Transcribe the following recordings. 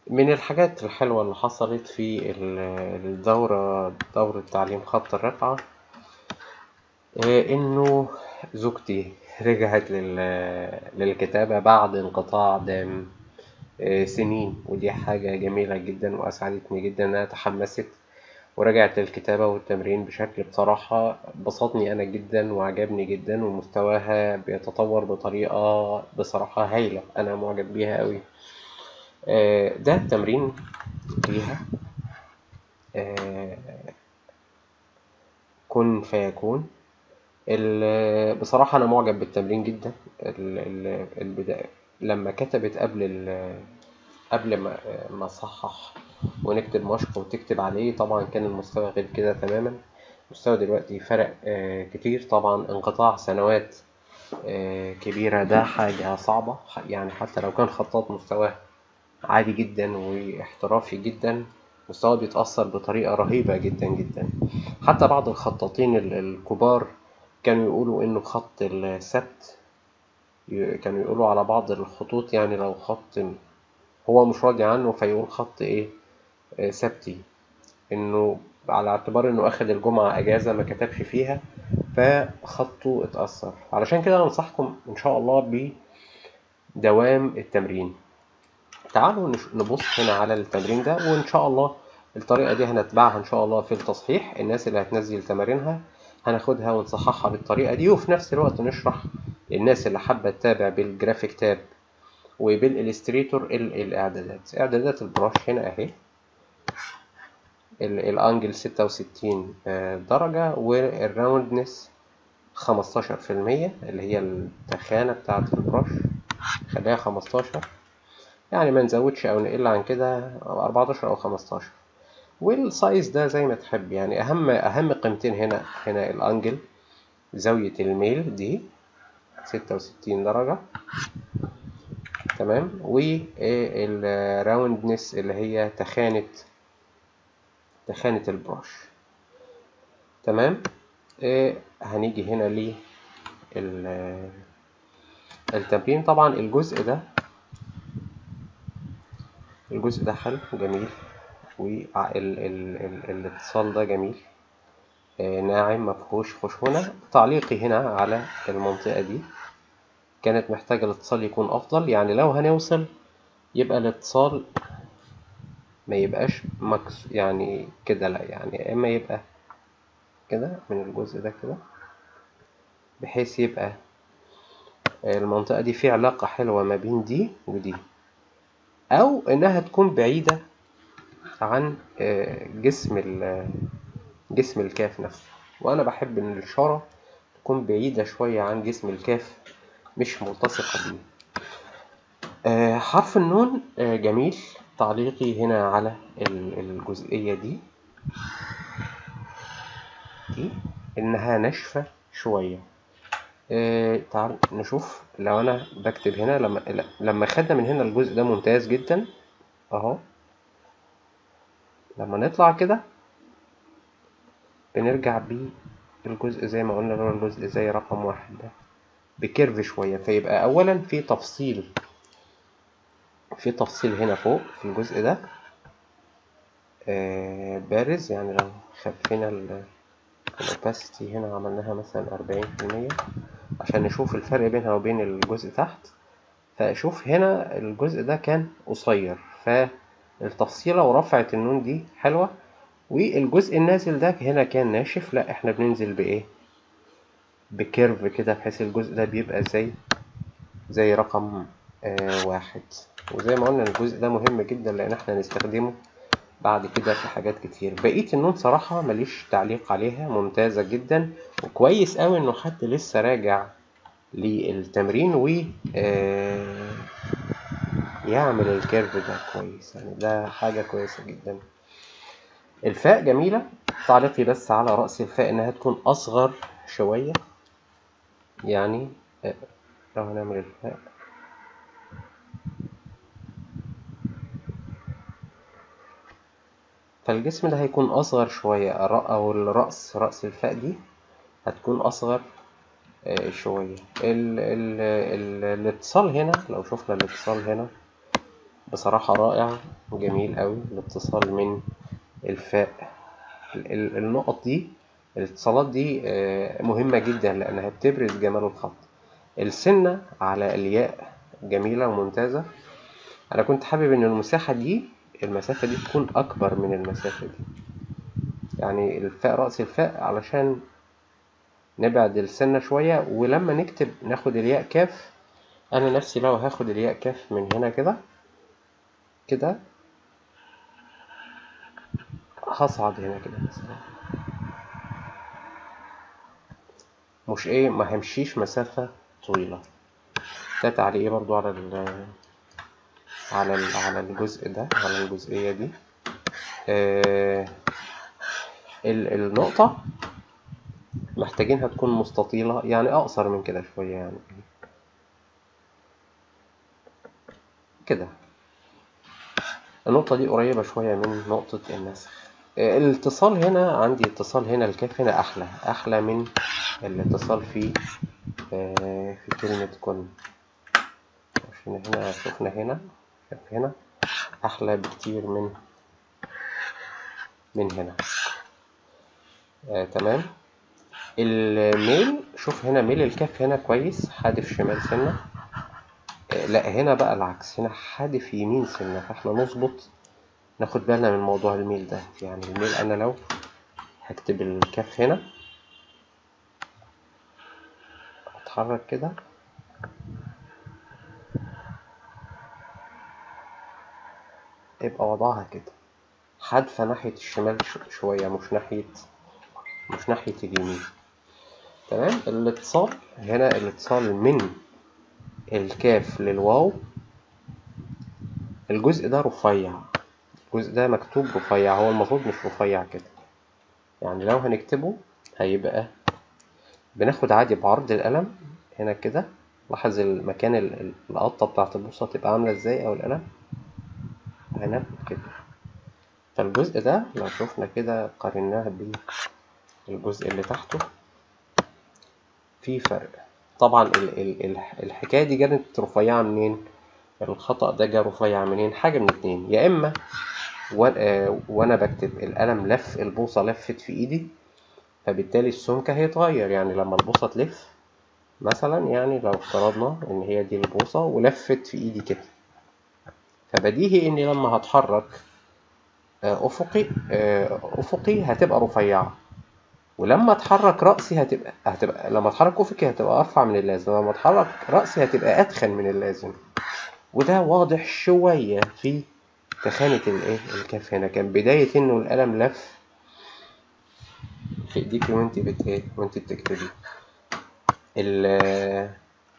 من الحاجات الحلوة اللي حصلت في ال- الدورة دورة تعليم خط الرقعة آه، إنه زوجتي رجعت لل- للكتابة بعد انقطاع دام آه، سنين ودي حاجة جميلة جدا وأسعدتني جدا إنها تحمست ورجعت للكتابة والتمرين بشكل بصراحة بسطني أنا جدا وعجبني جدا ومستواها بيتطور بطريقة بصراحة هايلة أنا معجب بيها أوي آه، ده التمرين ليها آه، كن فيكون ال- بصراحة أنا معجب بالتمرين جدا ال- ال- البداية لما كتبت قبل ال قبل ما ما أصحح ونكتب مشق وتكتب عليه طبعا كان المستوى غير كده تماما المستوى دلوقتي فرق آه، كتير طبعا انقطاع سنوات آه، كبيرة ده حاجة صعبة يعني حتى لو كان خطاط مستواه عالي جدا واحترافي جدا مستواه بيتأثر بطريقة رهيبة جدا جدا حتى بعض الخطاطين ال- الكبار كانوا يقولوا إنه خط السبت ي- كانوا يقولوا على بعض الخطوط يعني لو خط هو مش راضي عنه فيقول خط إيه آه، سبتي إنه على اعتبار إنه أخد الجمعة أجازة ما كتبش فيها فخطه اتأثر علشان كده أنصحكم إن شاء الله بدوام التمرين تعالوا نش- نبص هنا على التمرين ده وإن شاء الله الطريقة دي هنتبعها إن شاء الله في التصحيح الناس اللي هتنزل تمارينها هناخدها ونصححها بالطريقة دي وفي نفس الوقت نشرح للناس اللي حابة تتابع بالجرافيك تاب وبالإليستريتور ال- الإعدادات إعدادات البراش هنا أهي ال- الأنجل ستة وستين درجة والراوندنس خمستاشر في المية اللي هي التخانة بتاعة البراش خليها خمستاشر يعني ما نزودش أو نقل عن كده أربعتاشر أو خمستاشر والسايز ده زي ما تحب يعني أهم أهم قيمتين هنا هنا الأنجل زاوية الميل دي ستة وستين درجة تمام والراوندنس اللي هي تخانة تخانة البراش تمام إيه هنيجي هنا ل التمرين طبعا الجزء ده الجزء ده حلو جميل والاتصال ده جميل آه، ناعم مفهوش خشونة تعليقي هنا على المنطقة دي كانت محتاجة الاتصال يكون أفضل يعني لو هنوصل يبقى الاتصال ما يبقاش مكس يعني كده لا يعني يا إما يبقى كده من الجزء ده كده بحيث يبقى المنطقة دي في علاقة حلوة ما بين دي ودي أو إنها تكون بعيدة عن آه، جسم ال- جسم الكاف نفسه وأنا بحب إن الإشارة تكون بعيدة شوية عن جسم الكاف مش ملتصقة بيه آه، حرف النون آه، جميل تعليقي هنا على ال- الجزئية دي دي إنها ناشفة شوية آه، تعال نشوف لو أنا بكتب هنا لما لا، لما خدنا من هنا الجزء ده ممتاز جدا أهو لما نطلع كده بنرجع بيه الجزء زي ما قلنا اللي هو الجزء زي رقم واحد ده بكيرف شوية فيبقى أولا في تفصيل في تفصيل هنا فوق في الجزء ده آه، بارز يعني لو خفينا ال الأوباسيتي هنا عملناها مثلا أربعين في المية عشان نشوف الفرق بينها وبين الجزء تحت فشوف هنا الجزء ده كان قصير فالتفصيلة ورفعة النون دي حلوة والجزء النازل ده هنا كان ناشف لا احنا بننزل بإيه بكيرف كده بحيث الجزء ده بيبقى زي زي رقم آه واحد وزي ما قلنا الجزء ده مهم جدا لأن احنا هنستخدمه بعد كده في حاجات كتير بقية النون صراحة ماليش تعليق عليها ممتازة جدا وكويس قوي انه حد لسه راجع للتمرين و آه، يعمل الكيرف ده كويس يعني ده حاجة كويسة جدا الفاء جميلة تعليقي بس على رأس الفاء انها تكون اصغر شوية يعني آه، لو هنعمل الفاء فالجسم ده هيكون أصغر شوية الر- أو الرأس رأس الفاء دي هتكون أصغر آه، شوية ال ال ال الاتصال هنا لو شفنا الاتصال هنا بصراحة رائع وجميل أوي الاتصال من الفاء ال- ال- النقط دي الاتصالات دي آه، مهمة جدا لأنها بتبرز جمال الخط السنة على الياء جميلة وممتازة أنا كنت حابب إن المساحة دي المسافة دي تكون أكبر من المسافة دي يعني الفاء رأس الفاء علشان نبعد السنة شوية ولما نكتب ناخد الياء كاف أنا نفسي لو هاخد الياء كاف من هنا كده كده هصعد هنا كده مثلا مش ايه ما همشيش مسافة طويلة ده تعليقي برضو على ال على ال على الجزء ده على الجزئية دي آه ال- النقطة محتاجينها تكون مستطيلة يعني أقصر من كده شوية يعني كده النقطة دي قريبة شوية من نقطة النسخ آه، الاتصال هنا عندي اتصال هنا الكاف هنا أحلى أحلى من الاتصال في آه، في كلمة كن عشان هنا شفنا هنا شايف هنا أحلى بكتير من من هنا آه، تمام الميل شوف هنا ميل الكاف هنا كويس حادف شمال سنة آه، لا هنا بقى العكس هنا حادف يمين سنة فاحنا نظبط ناخد بالنا من موضوع الميل ده يعني الميل أنا لو هكتب الكاف هنا أتحرك كده يبقى وضعها كده حادفة ناحية الشمال ش- شوية مش ناحية مش ناحية اليمين تمام الاتصال هنا الاتصال من الكاف للواو الجزء ده رفيع الجزء ده مكتوب رفيع هو المفروض مش رفيع كده يعني لو هنكتبه هيبقى بناخد عادي بعرض القلم هنا كده لاحظ المكان ال- ال- القطة بتاعت البوصة تبقى عاملة ازاي أو القلم هناخد كده فالجزء ده لو شفنا كده قارناه بالجزء اللي تحته في فرق طبعا ال ال ال الحكاية دي جت رفيعة منين؟ الخطأ ده جه رفيع منين؟ حاجة من اتنين يا إما و- آه، وأنا بكتب القلم لف البوصة لفت في إيدي فبالتالي السمك هيتغير يعني لما البوصة تلف مثلا يعني لو افترضنا إن هي دي البوصة ولفت في إيدي كده فبديهي إني لما هتحرك آه، أفقي آه، أفقي هتبقى رفيعة ولما اتحرك رأسي هتبقى هتبقى لما اتحرك أفقي هتبقى أرفع من اللازم لما اتحرك رأسي هتبقى أتخن من اللازم وده واضح شوية في تخانة الإيه الكاف هنا كان بداية إنه القلم لف في إيديك وأنت بت إيه وأنت بتكتبي ال-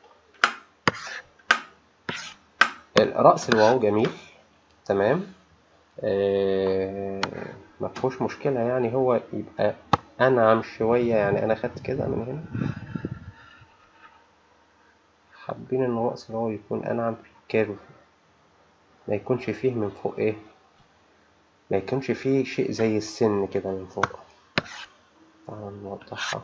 ال- رأس الواو جميل تمام آه، مفهوش مشكلة يعني هو يبقى أنعم شوية يعني أنا خدت كده من هنا حابين إن رأس الواو يكون أنعم في الكيرف ما يكونش فيه من فوق إيه ما يكونش فيه شيء زي السن كده من فوق تعالى نوضحها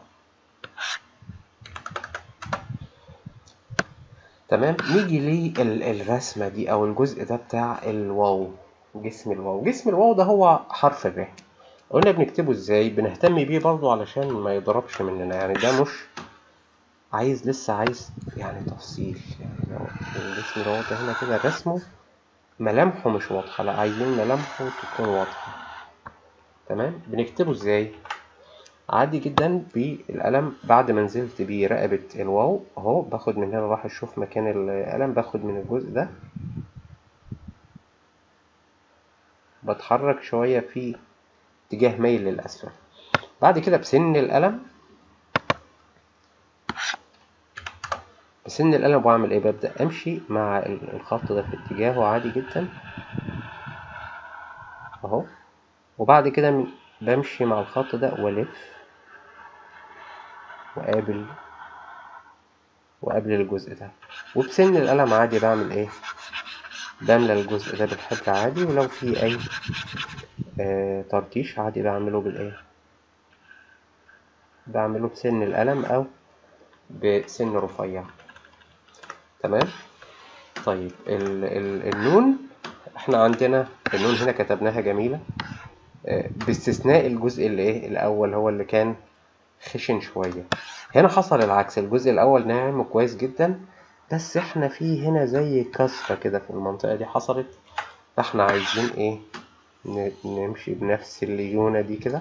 تمام نيجي للرسمة دي أو الجزء ده بتاع الواو جسم الواو جسم الواو ده هو حرف الر قلنا بنكتبه ازاي بنهتم بيه برضو علشان ما يضربش مننا يعني ده مش عايز لسه عايز يعني تفصيل يعني لو الجسم الواو ده هنا كده رسمه ملامحه مش واضحة لا عايزين ملامحه تكون واضحة تمام بنكتبه ازاي عادي جدا بالقلم بعد ما نزلت بيه رقبة الواو اهو باخد من هنا راح اشوف مكان القلم باخد من الجزء ده بتحرك شوية في اتجاه ميل للأسفل بعد كده بسن القلم بسن القلم بعمل ايه ببدأ امشي مع ال- الخط ده في اتجاهه عادي جدا اهو وبعد كده م- بمشي مع الخط ده والف وقابل وقابل الجزء ده وبسن القلم عادي بعمل ايه بملى الجزء ده بالحبر عادي ولو في اي آه ترتيش عادي بعمله بالايه بعمله بسن القلم او بسن رفيع تمام طيب ال ال النون احنا عندنا النون هنا كتبناها جميلة آه، باستثناء الجزء اللي ايه الاول هو اللي كان خشن شوية هنا حصل العكس الجزء الاول ناعم وكويس جدا بس احنا في هنا زي كسرة كده في المنطقة دي حصلت فاحنا عايزين ايه ن- نمشي بنفس الليونة دي كده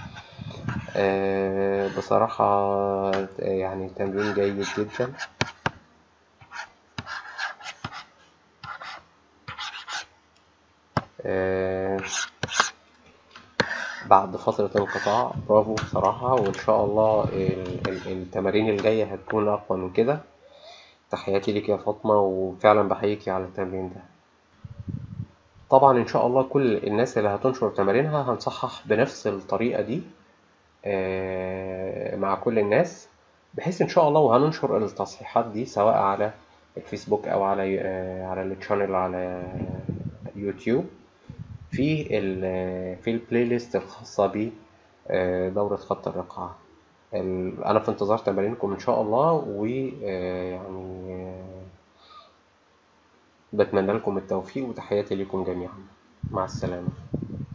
آه، بصراحة آه، يعني تمرين جيد جدا آه، بعد فترة انقطاع برافو بصراحة وإن شاء الله ال- ال- التمارين الجاية هتكون أقوى من كده تحياتي ليك يا فاطمة وفعلا بحييكي على التمرين ده طبعا إن شاء الله كل الناس اللي هتنشر تمارينها هنصحح بنفس الطريقة دي آه، مع كل الناس بحيث إن شاء الله وهننشر التصحيحات دي سواء على الفيسبوك أو على آه، على التشانل على يوتيوب في ال في البلاي ليست الخاصة ب آه، دورة خط الرقعة ال- أنا في انتظار تمارينكم إن شاء الله ويعني بتمنى لكم التوفيق وتحياتي لكم جميعا مع السلامة